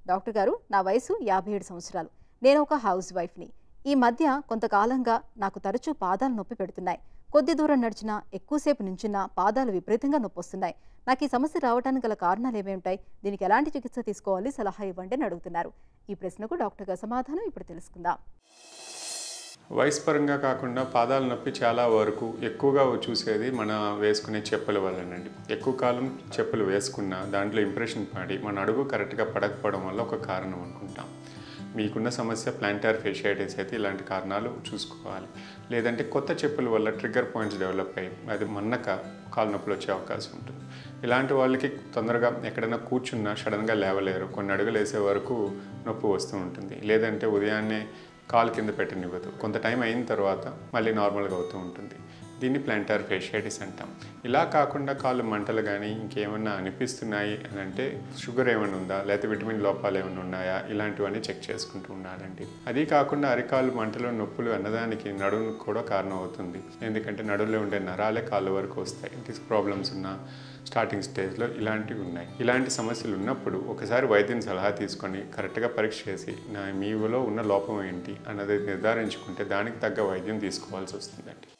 doctor గారు నా వయసు యాభై ఏడు సంవత్సరాలు నేను ఒక హౌస్ వైఫ్ని ఈ మధ్య కొంతకాలంగా నాకు తరచూ పాదాలు నొప్పి పెడుతున్నాయి కొద్ది దూరం నడిచినా ఎక్కువసేపు నుంచున్నా పాదాలు విపరీతంగా నొప్పి వస్తున్నాయి నాకు ఈ సమస్య రావడానికి గల కారణాలు ఏమేమి ఉంటాయి దీనికి ఎలాంటి చికిత్స తీసుకోవాలి సలహా ఇవ్వండి అని అడుగుతున్నారు ఈ ప్రశ్నకు డాక్టర్ గారి సమాధానం ఇప్పుడు తెలుసుకుందాం వయసు పరంగా కాకుండా పాదాల నొప్పి చాలా వరకు ఎక్కువగా చూసేది మన వేసుకునే చెప్పుల వల్లనండి ఎక్కువ కాలం చెప్పులు వేసుకున్నా దాంట్లో ఇంప్రెషన్ పడి మన అడుగు కరెక్ట్గా పడకపోవడం వల్ల ఒక కారణం అనుకుంటాం మీకున్న సమస్య ప్లాంటార్ ఫేషియైటిస్ అయితే ఇలాంటి కారణాలు చూసుకోవాలి లేదంటే కొత్త చెప్పుల వల్ల ట్రిగ్గర్ పాయింట్స్ డెవలప్ అయ్యి అది మన్నక కాలు నొప్పులు వచ్చే అవకాశం ఉంటుంది ఇలాంటి వాళ్ళకి తొందరగా ఎక్కడైనా కూర్చున్నా సడన్గా లేవలేరు కొన్ని అడుగులు వేసే వరకు నొప్పి వస్తూ ఉంటుంది లేదంటే ఉదయాన్నే కాలు కింద పెట్టనివ్వదు కొంత టైం అయిన తర్వాత మళ్ళీ నార్మల్గా అవుతూ ఉంటుంది దీన్ని ప్లాంటార్ ఫేషియైటిస్ అంటాం ఇలా కాకుండా కాళ్ళు మంటలు కానీ ఇంకేమన్నా అనిపిస్తున్నాయి అని అంటే షుగర్ ఏమైనా ఉందా లేకపోతే విటమిన్ లోపాలు ఏమైనా ఉన్నాయా ఇలాంటివన్నీ చెక్ చేసుకుంటూ ఉండాలండి అది కాకుండా అరికాళ్ళు మంటలు నొప్పులు అన్నదానికి నడుము కూడా కారణం అవుతుంది ఎందుకంటే నడుములో ఉండే నరాలే కాళ్ళ వరకు వస్తాయి డిస్క్ ప్రాబ్లమ్స్ ఉన్నా స్టార్టింగ్ స్టేజ్లో ఇలాంటివి ఉన్నాయి ఇలాంటి సమస్యలు ఉన్నప్పుడు ఒకసారి వైద్యం సలహా తీసుకొని కరెక్ట్గా పరీక్ష చేసి నా మీలో ఉన్న లోపం ఏంటి అన్నది నిర్ధారించుకుంటే దానికి తగ్గ వైద్యం తీసుకోవాల్సి వస్తుందండి